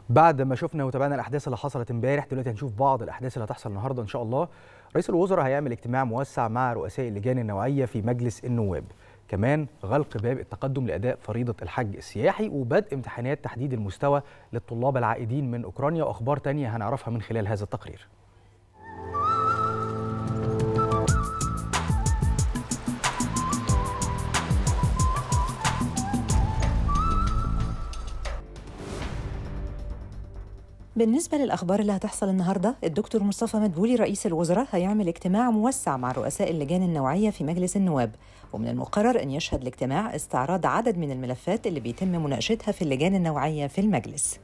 بعد ما شفنا وتابعنا الاحداث اللي حصلت امبارح دلوقتي هنشوف بعض الاحداث اللي هتحصل النهارده ان شاء الله رئيس الوزراء هيعمل اجتماع موسع مع رؤساء اللجان النوعيه في مجلس النواب كمان غلق باب التقدم لاداء فريضه الحج السياحي وبدء امتحانات تحديد المستوى للطلاب العائدين من اوكرانيا واخبار تانية هنعرفها من خلال هذا التقرير بالنسبة للأخبار اللي هتحصل النهاردة الدكتور مصطفى مدبولي رئيس الوزراء هيعمل اجتماع موسع مع رؤساء اللجان النوعية في مجلس النواب ومن المقرر أن يشهد الاجتماع استعراض عدد من الملفات اللي بيتم مناقشتها في اللجان النوعية في المجلس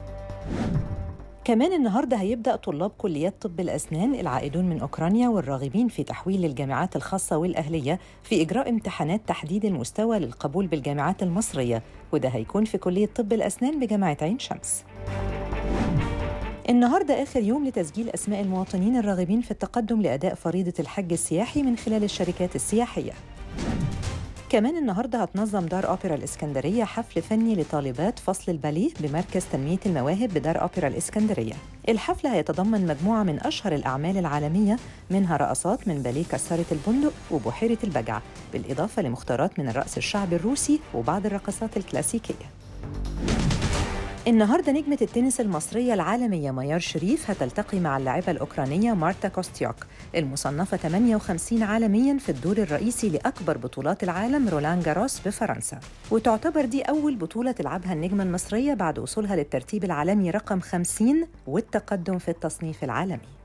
كمان النهارده هيبدأ طلاب كليات طب الأسنان العائدون من أوكرانيا والراغبين في تحويل الجامعات الخاصة والأهلية في إجراء امتحانات تحديد المستوى للقبول بالجامعات المصرية وده هيكون في كلية طب الأسنان بجامعة عين شمس النهارده آخر يوم لتسجيل أسماء المواطنين الراغبين في التقدم لأداء فريضة الحج السياحي من خلال الشركات السياحية. كمان النهارده هتنظم دار أوبرا الإسكندرية حفل فني لطالبات فصل الباليه بمركز تنمية المواهب بدار أوبرا الإسكندرية. الحفل هيتضمن مجموعة من أشهر الأعمال العالمية منها رقصات من باليه كسرة البندق وبحيرة البجع بالإضافة لمختارات من الرقص الشعبي الروسي وبعض الرقصات الكلاسيكية. النهارده نجمة التنس المصرية العالمية ميار شريف هتلتقي مع اللاعبة الأوكرانية مارتا كوستيوك المصنفة 58 عالميا في الدور الرئيسي لأكبر بطولات العالم رولان جاروس بفرنسا وتعتبر دي أول بطولة تلعبها النجمة المصرية بعد وصولها للترتيب العالمي رقم 50 والتقدم في التصنيف العالمي